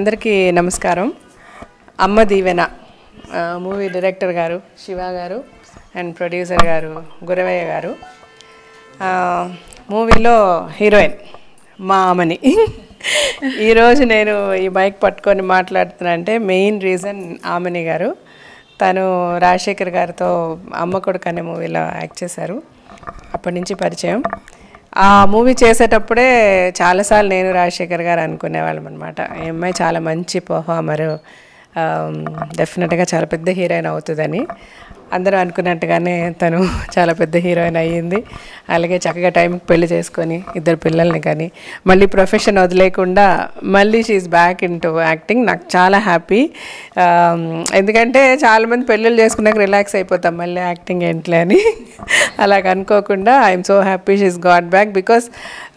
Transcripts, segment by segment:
అందరికీ నమస్కారం అమ్మ దీవెన ఆ, మూవీ డైరెక్టర్ గారు శివ గారు అండ్ ప్రొడ్యూసర్ గారు గురవయ్య గారు ఆ, మూవీలో హీరోయిన్ మా అమ్మని ఈరోజు నేను ఈ మైక్ పట్టుకొని మాట్లాడుతున్నా అంటే మెయిన్ రీజన్ ఆమెని గారు తను రాజశేఖర్ గారితో అమ్మ కొడుకు అనే మూవీలో యాక్ట్ చేశారు అప్పటి నుంచి పరిచయం ఆ మూవీ చేసేటప్పుడే చాలాసార్లు నేను రాజశేఖర్ గారు అనుకునేవాళ్ళం అనమాట ఈ అమ్మాయి చాలా మంచి పర్ఫార్మరు డెఫినెట్గా చాలా పెద్ద హీరోయిన్ అవుతుందని అందరూ అనుకున్నట్టుగానే తను చాలా పెద్ద హీరోయిన్ అయ్యింది అలాగే చక్కగా టైంకి పెళ్లి చేసుకొని ఇద్దరు పిల్లల్ని కానీ మళ్ళీ ప్రొఫెషన్ వదిలేకుండా మళ్ళీ she's back into acting నాకు చాలా హ్యాపీ ఎందుకంటే చాలామంది పెళ్ళిళ్ళు చేసుకున్నాక రిలాక్స్ అయిపోతాం మళ్ళీ యాక్టింగ్ ఏంట్లే అని అలాగ అనుకోకుండా I'm so happy she's got back because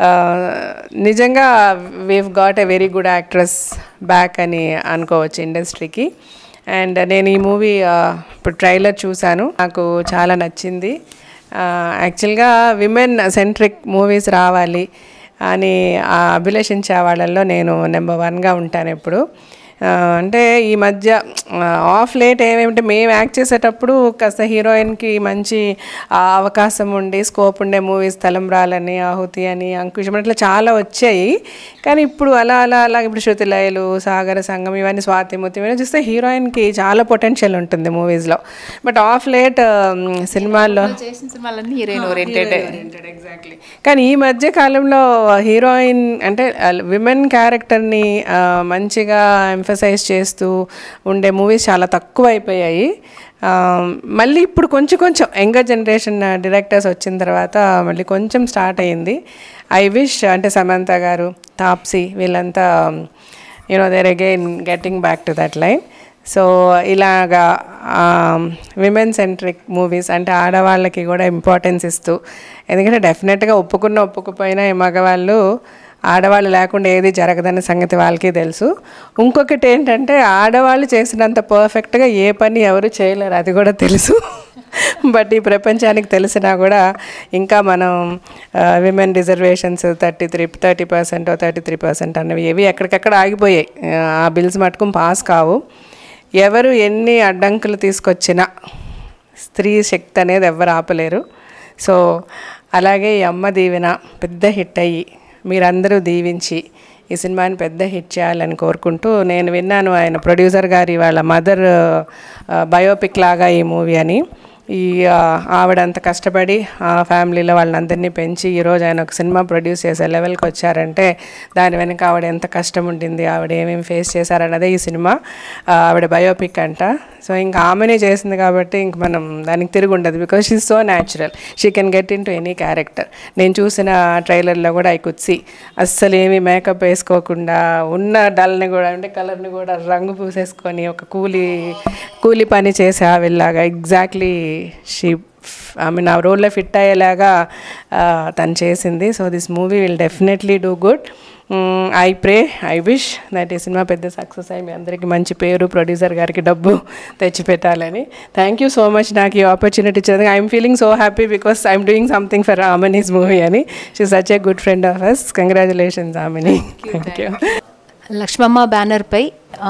నిజంగా we've got a very good actress back అని అనుకోవచ్చు ఇండస్ట్రీకి అండ్ నేను ఈ మూవీ ఇప్పుడు ట్రైలర్ చూశాను నాకు చాలా నచ్చింది యాక్చువల్గా విమెన్ సెంట్రిక్ మూవీస్ రావాలి అని ఆ అభిలషించే వాళ్ళల్లో నేను నెంబర్ వన్గా ఉంటాను ఎప్పుడు ఆ, అంటే ఈ మధ్య ఆఫ్ లేట్ ఏమేమిటి మేము యాక్ట్ చేసేటప్పుడు కాస్త హీరోయిన్కి మంచి ఆ, అవకాశం ఉండి స్కోప్ ఉండే మూవీస్ తలంబ్రాలని ఆహుతి అని అంకుశం అట్లా చాలా వచ్చాయి కానీ ఇప్పుడు అలా అలా అలా ఇప్పుడు శృతి లయలు సాగర సంఘం ఇవన్నీ స్వాతిముతి ఇవన్నీ చూస్తే హీరోయిన్కి చాలా పొటెన్షియల్ ఉంటుంది మూవీస్లో బట్ ఆఫ్ లేట్ సినిమాల్లో చేసిన సినిమాలన్నీ హీరోయిన్ ఓరియంటెడ్ ఎగ్జాక్ట్లీ కానీ ఈ మధ్య కాలంలో హీరోయిన్ అంటే విమెన్ క్యారెక్టర్ని మంచిగా ఎంఫసైజ్ చేస్తూ ఉండే మూవీస్ చాలా తక్కువ అయిపోయాయి ఆ, మళ్ళీ ఇప్పుడు కొంచెం కొంచెం యంగర్ జనరేషన్ డైరెక్టర్స్ వచ్చిన తర్వాత మళ్ళీ కొంచెం స్టార్ట్ అయ్యింది ఐ విష్ అంటే సమంత గారు తాప్సీ వీళ్ళంతా you know there again getting back to that line so ఇలాగా విమెన్ సెంట్రిక్ మూవీస్ అంటే ఆడవాళ్ళకి కూడా ఇంపార్టెన్స్ ఇస్తూ ఎందుకంటే డెఫినెట్గా ఒప్పుకున్న ఒప్పుకుపోయినా ఈ మగవాళ్ళు ఆడవాళ్ళు లేకుండా ఏది జరగదనే సంగతి వాళ్ళకి తెలుసు ఇంకొకటి ఏంటంటే ఆడవాళ్ళు చేసినంత పర్ఫెక్ట్గా ఏ పని ఎవరు చేయలేరు అది కూడా తెలుసు బట్ ఈ ప్రపంచానికి తెలిసినా కూడా ఇంకా మనం women reservations thirty three thirty percent thirty three percent అన్నవి ఏవి ఎక్కడికక్కడ ఆగిపోయాయి ఆ బిల్స్ మటుకు పాస్ కావు ఎవరు ఎన్ని అడ్డంకులు తీసుకొచ్చినా స్త్రీ శక్తి అనేది ఎవరు ఆపలేరు సో అలాగే ఈ అమ్మ దీవెన పెద్ద హిట్ అయ్యి మీరందరూ దీవించి ఈ సినిమాని పెద్ద హిట్ చేయాలని కోరుకుంటూ నేను విన్నాను ఆయన ప్రొడ్యూసర్ గారి వాళ్ళ మదర్ బయోపిక్ లాగా ఈ మూవీ అని ఈ ఆ, ఆవిడ అంత కష్టపడి ఆ ఫ్యామిలీలో వాళ్ళందరినీ పెంచి ఈరోజు ఆయన ఒక సినిమా ప్రొడ్యూస్ చేసే లెవెల్కి వచ్చారంటే దాని వెనక ఆవిడ ఎంత కష్టం ఉంటుంది ఆవిడ ఏమేమి ఫేస్ చేశారన్నదే ఈ సినిమా ఆ, ఆవిడ బయోపిక్ అంట సో ఇంకా ఆమెనే చేసింది కాబట్టి ఇంక మనం దానికి తిరిగి ఉండదు because she so natural she can get into any character నేను చూసిన ట్రైలర్లో కూడా ఐ కుడ్ సి అస్సలు ఏమీ మేకప్ వేసుకోకుండా ఉన్న డల్ని కూడా అంటే కలర్ని కూడా రంగు పూసేసుకొని ఒక కూలి కూలి పని చేసే ఆవిల్లాగా ఎగ్జాక్ట్లీ షీ ఐ మీన్ ఆ రోల్లో ఫిట్ అయ్యేలాగా ఆ, తను చేసింది so this movie will definitely do good I pray I wish that ఈ సినిమా పెద్ద సక్సెస్ అయ్యి మీ అందరికీ మంచి పేరు ప్రొడ్యూసర్ గారికి డబ్బు తెచ్చిపెట్టాలని థ్యాంక్ యూ సో మచ్ నాకు ఈ ఆపర్చునిటీ ఇచ్చినందుకు I'm feeling so happy because I'm doing something for ఆమెనీస్ మూవీ అని she such a good friend of us congratulations ఆమెని థ్యాంక్ యూ లక్ష్మమ్మ బ్యానర్పై ఆ,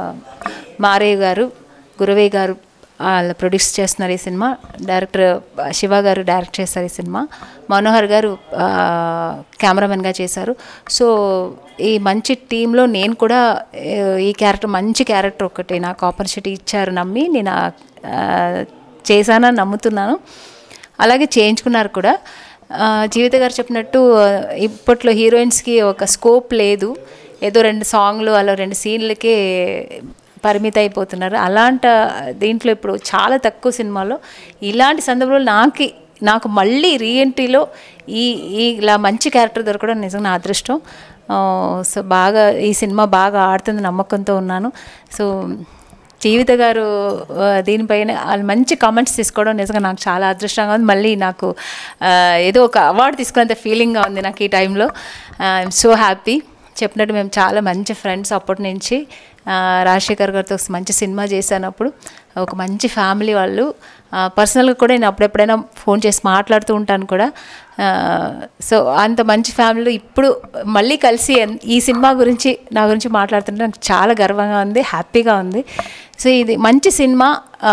మారయ్య గారు గురవయ్య గారు వాళ్ళు ప్రొడ్యూస్ చేస్తున్నారు ఈ సినిమా డైరెక్టర్ శివ గారు డైరెక్ట్ చేస్తారు ఈ సినిమా మనోహర్ గారు ఆ, కెమెరామెన్గా చేశారు సో ఈ మంచి టీంలో నేను కూడా ఏ, ఈ క్యారెక్టర్ మంచి క్యారెక్టర్ ఒకటి నాకు ఆపర్చునిటీ ఇచ్చారు నమ్మి నేను ఆ, ఆ, చేశానని నమ్ముతున్నాను అలాగే చేయించుకున్నారు కూడా ఆ, జీవిత గారు చెప్పినట్టు ఆ, ఇప్పట్లో హీరోయిన్స్కి ఒక స్కోప్ లేదు ఏదో రెండు సాంగ్లు అలా రెండు సీన్లకే పరిమిత అయిపోతున్నారు అలాంటి దీంట్లో ఇప్పుడు చాలా తక్కువ సినిమాలో ఇలాంటి సందర్భంలో నాకు నాకు మళ్ళీ రీఎంట్రీలో ఈ ఈ ఇలా మంచి క్యారెక్టర్ దొరకడం నిజంగా నా అదృష్టం ఆ, సో బాగా ఈ సినిమా బాగా ఆడుతుంది నమ్మకంతో ఉన్నాను సో జీవిత గారు ఆ, దీనిపైన వాళ్ళు మంచి కామెంట్స్ తీసుకోవడం నిజంగా నాకు చాలా అదృష్టంగా ఉంది మళ్ళీ నాకు ఆ, ఏదో ఒక అవార్డు తీసుకున్నంత ఫీలింగ్గా ఉంది నాకు ఈ టైంలో ఐఎమ్ సో హ్యాపీ చెప్పినట్టు మేము చాలా మంచి ఫ్రెండ్స్ అప్పటి నుంచి ఆ, రాజశేఖర్ గారితో ఒక మంచి సినిమా చేశానప్పుడు ఒక మంచి ఫ్యామిలీ వాళ్ళు పర్సనల్గా కూడా నేను అప్పుడెప్పుడైనా ఫోన్ చేసి మాట్లాడుతూ ఉంటాను కూడా సో అంత మంచి ఫ్యామిలీలో ఇప్పుడు మళ్ళీ కలిసి ఎన్- ఈ సినిమా గురించి నా గురించి మాట్లాడుతుంటే నాకు చాలా గర్వంగా ఉంది హ్యాపీగా ఉంది సో ఇది మంచి సినిమా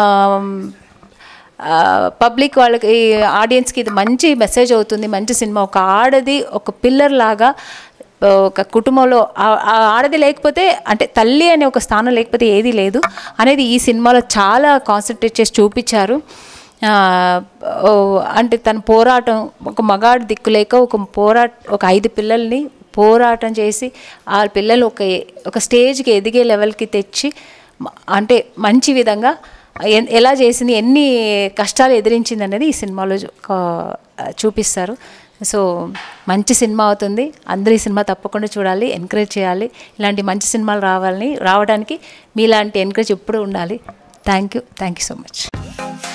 పబ్లిక్ వాళ్ళకి ఈ ఆడియన్స్కి ఇది మంచి మెసేజ్ అవుతుంది మంచి సినిమా ఒక ఆడది ఒక పిల్లర్ లాగా ఒక కుటుంబంలో ఆ- ఆ ఆడది లేకపోతే అంటే తల్లి అనే ఒక స్థానం లేకపోతే ఏది లేదు అనేది ఈ సినిమాలో చాలా కాన్సన్ట్రేట్ చేసి చూపించారు ఆ, ఓ, అంటే తన పోరాటం ఒక మగాడు దిక్కు లేక ఒక పోరాట ఒక ఐదు పిల్లల్ని పోరాటం చేసి ఆ పిల్లలు ఒక ఒక స్టేజ్కి ఎదిగే లెవెల్కి తెచ్చి మ- అంటే మంచి విధంగా ఎన్- ఎలా చేసింది ఎన్ని కష్టాలు ఎదిరించింది అనేది ఈ సినిమాలో చూ- కా- చూపిస్తారు సో మంచి సినిమా అవుతుంది అందరూ ఈ సినిమా తప్పకుండా చూడాలి ఎంకరేజ్ చేయాలి ఇలాంటి మంచి సినిమాలు రావాలని రావడానికి మీలాంటి ఎంకరేజ్ ఎప్పుడూ ఉండాలి thank you thank you so much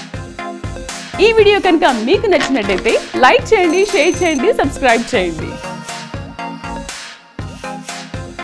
ఈ వీడియో కనుక మీకు నచ్చినట్టయితే లైక్ చేయండి షేర్ చేయండి సబ్స్క్రైబ్ చేయండి